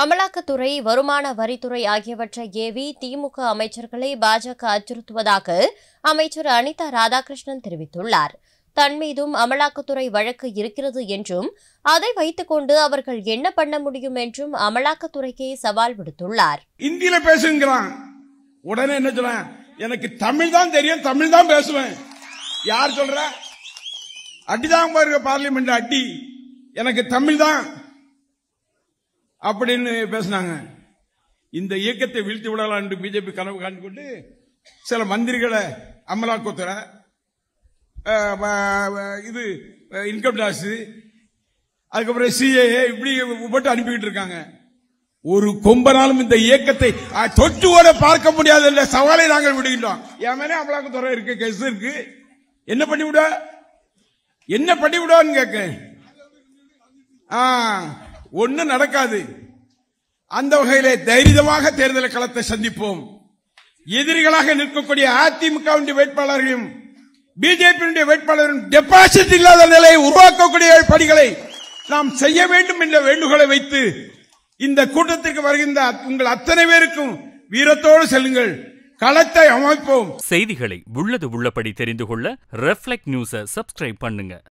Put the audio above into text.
அமலாக்கத்துறை வருமான வரித்துறை ஆகியவற்றை ஏவி திமுக அமைச்சர்களை பாஜக அச்சுறுத்துவதாக அமைச்சர் அனிதா ராதாகிருஷ்ணன் தெரிவித்துள்ளார் தன் மீதும் அமலாக்கத்துறை வழக்கு இருக்கிறது என்றும் அதை வைத்துக்கொண்டு அவர்கள் என்ன பண்ண முடியும் என்றும் அமலாக்கத்துறைக்கே சவால் விடுத்துள்ளார் இந்தியில பேசுங்கிறான் உடனே என்ன சொல்றேன் எனக்கு தமிழ் தான் தெரியும் தமிழ் தான் பேசுவேன் யார் சொல்ற அடிதான் பாருங்க பார்லிமெண்ட் அடி எனக்கு தமிழ் தான் அப்படின்னு பேசினாங்க இந்த இயக்கத்தை வீழ்த்தி விடலாம் என்று பிஜேபி கனவு காண்டு கொண்டு சில மந்திரிகளை அமலாக்கத்துறை அஹ், வ- வ- இது இன்கம் டாக்ஸ் அதுக்கப்புறம் சிஏஏ இப்படி போட்டு அனுப்பிக்கிட்டு இருக்காங்க ஒரு கொம்பனாலும் இந்த இயக்கத்தை அஹ், தொட்டு கூட பார்க்க முடியாத என்ற சவாலை நாங்கள் விடுகின்றோம் என் மேலே அமலாக்கத்துறை இருக்கு கேஸ் இருக்கு என்ன பண்ணி விட என்ன பண்ணி விடுவான்னு கேட்க ஒன்னும் நடக்காது அந்த வகையிலே தைரியமாக தேர்தல் களத்தை சந்திப்போம் எதிரிகளாக நிற்கக்கூடிய அதிமுக வேட்பாளர்களையும் பிஜேபி வேட்பாளரும் டெபாசிட் இல்லாத நிலையை உருவாக்கக்கூடிய பணிகளை நாம் செய்ய வேண்டும் என்ற வேண்டுகோளை வைத்து இந்த கூட்டத்திற்கு வருகின்ற உங்கள் அத்தனை பேருக்கும் வீரத்தோடு செல்லுங்கள் களத்தை அமைப்போம் செய்திகளை உள்ளது உள்ளபடி தெரிந்து கொள்ள ரெஃப்ளெக்ட் நியூஸை சப்ஸ்கிரைப் பண்ணுங்க